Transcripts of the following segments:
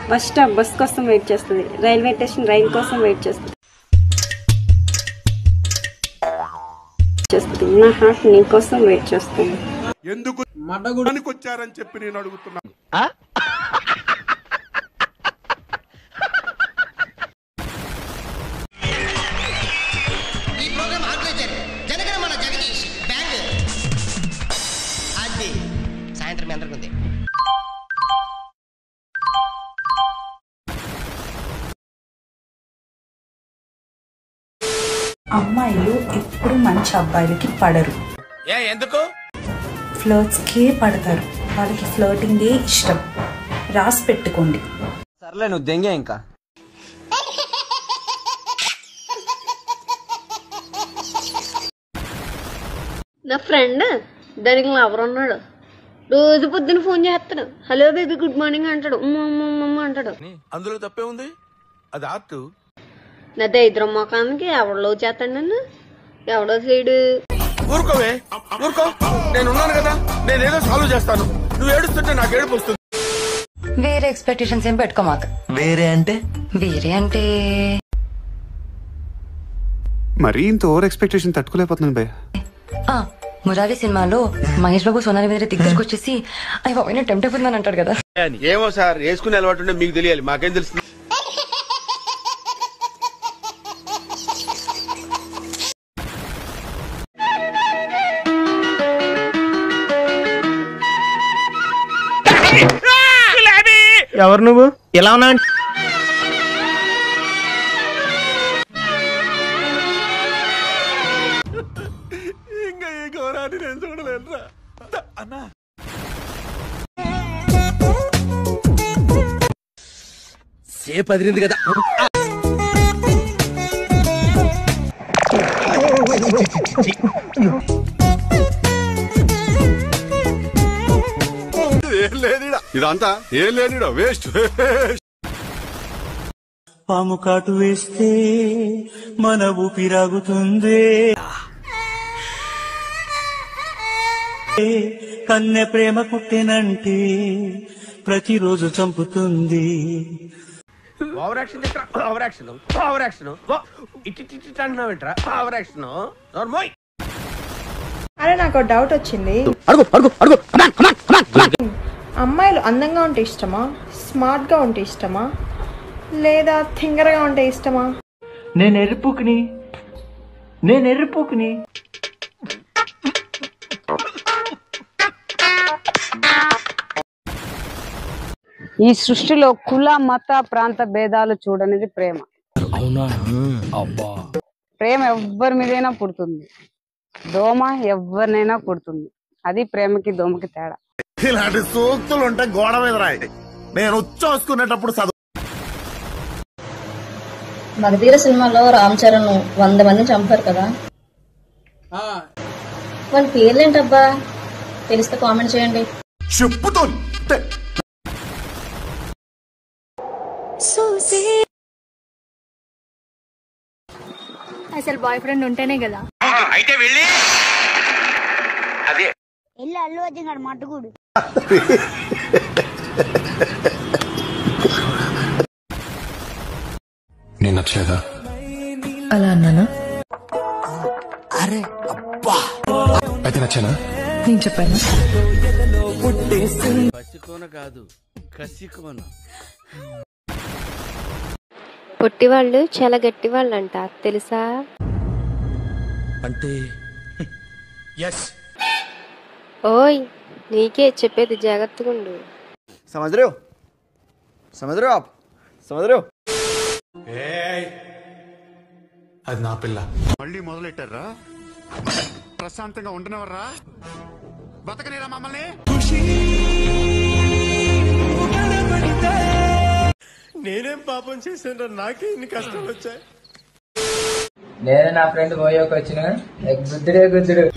bus stop bus కోసం wait చేస్తుంది railway station rail కోసం వెయిట్ చేస్తుంది చేస్తుంది నా హార్ట్ నీ కోసం వెయిట్ చేస్తుంది ఎందుకు వచ్చారని చెప్పి నేను అడుగుతున్నా ఈ ప్రోగ్రామ్ ఆర్గనైజర్ జనగణమన జగదీష్ బ్యాంగ్ అది సాయంత్రం మీ అందరికి ఉంది అమ్మాయిలు ఎప్పుడు మంచి అబ్బాయిలకి పడరు ఎందుకు ఫ్లర్ట్స్కే పడతారు వాళ్ళకి ఫ్లర్టింగే ఇష్టం రాసి పెట్టుకోండి సర్లే నువ్వు దెంగే ఇంకా నా ఫ్రెండ్ దానికి లవర్ ఉన్నాడు రోజు పొద్దున ఫోన్ చేస్తాడు హలో బేబీ గుడ్ మార్నింగ్ అంటాడు ఉమ్మ ఉమ్మ ఉమ్మ ఉమ్మ అంటాడు అందులో తప్పే ఉంది అది ఆర్ట్ నా దైద్రం మొఖానికి ఎవడో చేస్తాడు నన్ను ఎవడో చేయడు ఊరుకోవే ఊరుకో నేను ఉన్నాను కదా నేను ఏదో సాల్వ్ చేస్తాను నువ్వు ఏడుస్తుంటే నాకు ఏడుపు వస్తుంది వేరే ఎక్స్పెక్టేషన్స్ ఏం పెట్టుకోమాక వేరే అంటే వేరే అంటే మరీ ఇంత ఓవర్ ఎక్స్పెక్టేషన్ తట్టుకోలేకపోతున్నాను భయ్య ఆ మురారి సినిమాలో మహేష్ బాబు సోనాలి మీద దగ్గరకు వచ్చేసి అయ్యి బాబు టెంప్ట్ అయిపోతుందని అంటాడు కదా ఏమో సార్ వేసుకునే అలవాటు ఉంటే మీకు తెలియాలి మాకేం తెలుస్తుంది ఎవరు నువ్వు ఎలా ఉన్నా ఇంకా ఈ ఘోరాన్ని నేను చూడలేనురా అన్నా సేపు అదిరింది కదా ఏం లేనిడా ఇదంతా ఏం లేనిడా వేస్ట్ పాము కాటు వేస్తే మన ఊపిరాగుతుంది కన్నె ప్రేమ పుట్టెనంటే ప్రతిరోజు చంపుతుంది ఓవర్ యాక్షన్ చేస్తా ఓవర్ యాక్షన్ ఓవర్ యాక్షన్ ఇట్టి ఇట్టి అంటున్నావు ఏంట్రా ఓవర్ యాక్షన్ నోర్మోయ్ అరే నాకు డౌట్ వచ్చింది అడుగు అడుగు అడుగు అమ్మాయిలు అందంగా ఉంటే ఇష్టమా స్మార్ట్ గా ఉంటే ఇష్టమా లేదా థింగర్గా ఉంటే ఇష్టమా నేను ఎరుపుకుని నేను ఎరుపుకుని ఈ సృష్టిలో కుల మత ప్రాంత భేదాలు చూడనిది ప్రేమ ప్రేమ ఎవ్వరి మీదైనా పుడుతుంది దోమ ఎవరినైనా పుడుతుంది అది ప్రేమకి దోమకి తేడా ఇలాంటి సూక్తులు ఉంటే గోడ మీద రాయి నేను ఉచ్చోసుకునేటప్పుడు చదువు మగధీర సినిమాలో రామ్ చరణ్ వంద మంది చంపారు కదా వాళ్ళ పేర్లేంటబ్బా తెలిస్తే కామెంట్ చేయండి చెప్పుతో అసలు బాయ్ ఫ్రెండ్ ఉంటేనే కదా అయితే వెళ్ళి అదే ఎల్లు అల్లు వచ్చినాడు మట్టుకుడు నేను నచ్చలేదా అలా అన్నానా అయితే నచ్చానా నేను చెప్పాను కసికోన కాదు కసికోన పొట్టి వాళ్ళు చాలా గట్టి వాళ్ళు అంట తెలుసా అంటే ఓయ్ నీకే చెప్పేది జాగ్రత్తగా ఉండు समझ रहे हो समझ रहे हो आप समझ रहे हो అది నా పిల్ల మళ్ళీ మొదలెట్టారా ప్రశాంతంగా ఉండనవర్రా బతకనేరా మమ్మల్ని నేనేం పాపం చేశాను నాకే ఇన్ని కష్టాలు వచ్చాయి నేను నా ఫ్రెండ్ పోయోకి వచ్చిన గుద్దుడే గుద్దుడు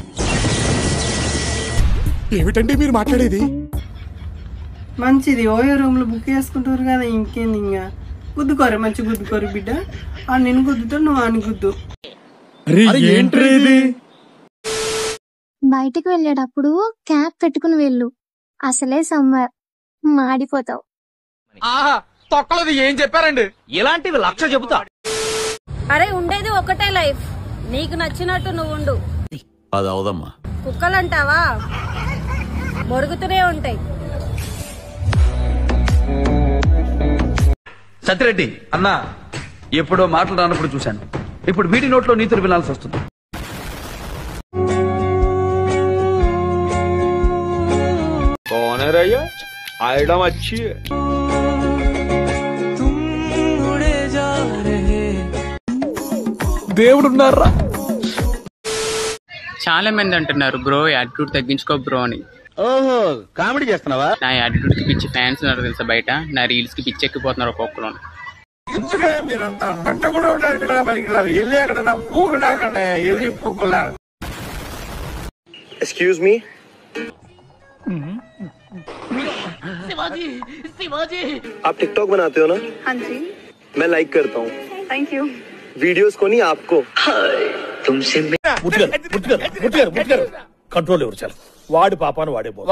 ఏమిటండి మీరు మాట్లాడేది మంచిది ఓయో రూమ్ లో బుక్ చేసుకుంటారు కదా ఇంకేంది ఇంకా గుద్దుకోరు మంచి గుద్దుకోరు బిడ్డ ఆ నేను గుద్దుతో నువ్వు అని గుద్దు బయటికి వెళ్ళేటప్పుడు క్యాప్ పెట్టుకుని వెళ్ళు అసలే సమ్మర్ మాడిపోతావు తొక్కలది ఏం చెప్పారండి ఇలాంటివి లక్ష చెబుతా అరే ఉండేది ఒకటే లైఫ్ నీకు నచ్చినట్టు నువ్వు ఉండు అది అవదమ్మా కుక్కలంటావా మొరుగుతూనే ఉంటాయి సత్యరెడ్డి అన్నా ఎప్పుడో మాటలు రానప్పుడు చూశాను ఇప్పుడు వీటి నోట్లో నీతులు వినాల్సి వస్తుంది దేవుడున్నారా చాలా మంది అంటున్నారు బ్రో యాటిట్యూడ్ తగ్గించుకో బ్రో అని ఓహో కామెడీ చేస్తున్నావా నా యాటిట్యూడ్ కి పిచ్చి ఫ్యాన్స్ ఉన్నారు తెలుసా బయట నా రీల్స్ కి పిచ్చి ఎక్కిపోతున్నారు ఒక్కొక్కరు एक्सक्यूज मी आप टिकटॉक बनाते हो ना हाँ जी मैं लाइक करता हूँ थैंक यू वीडियोस को नहीं आपको కంట్రోల్ ఎవరు చాలు వాడి పాపాను వాడే పో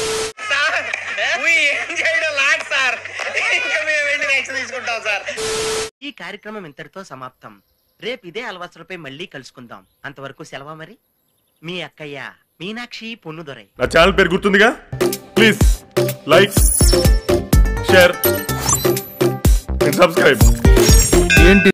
ఈ కార్యక్రమం ఇంతటితో సమాప్తం రేపు ఇదే అలవాసులపై మళ్ళీ కలుసుకుందాం అంతవరకు సెలవా మరి మీ అక్కయ్య మీనాక్షి పొన్నుదొరై నా ఛానల్ పేరు గుర్తుందిగా please like share and subscribe ఏంటి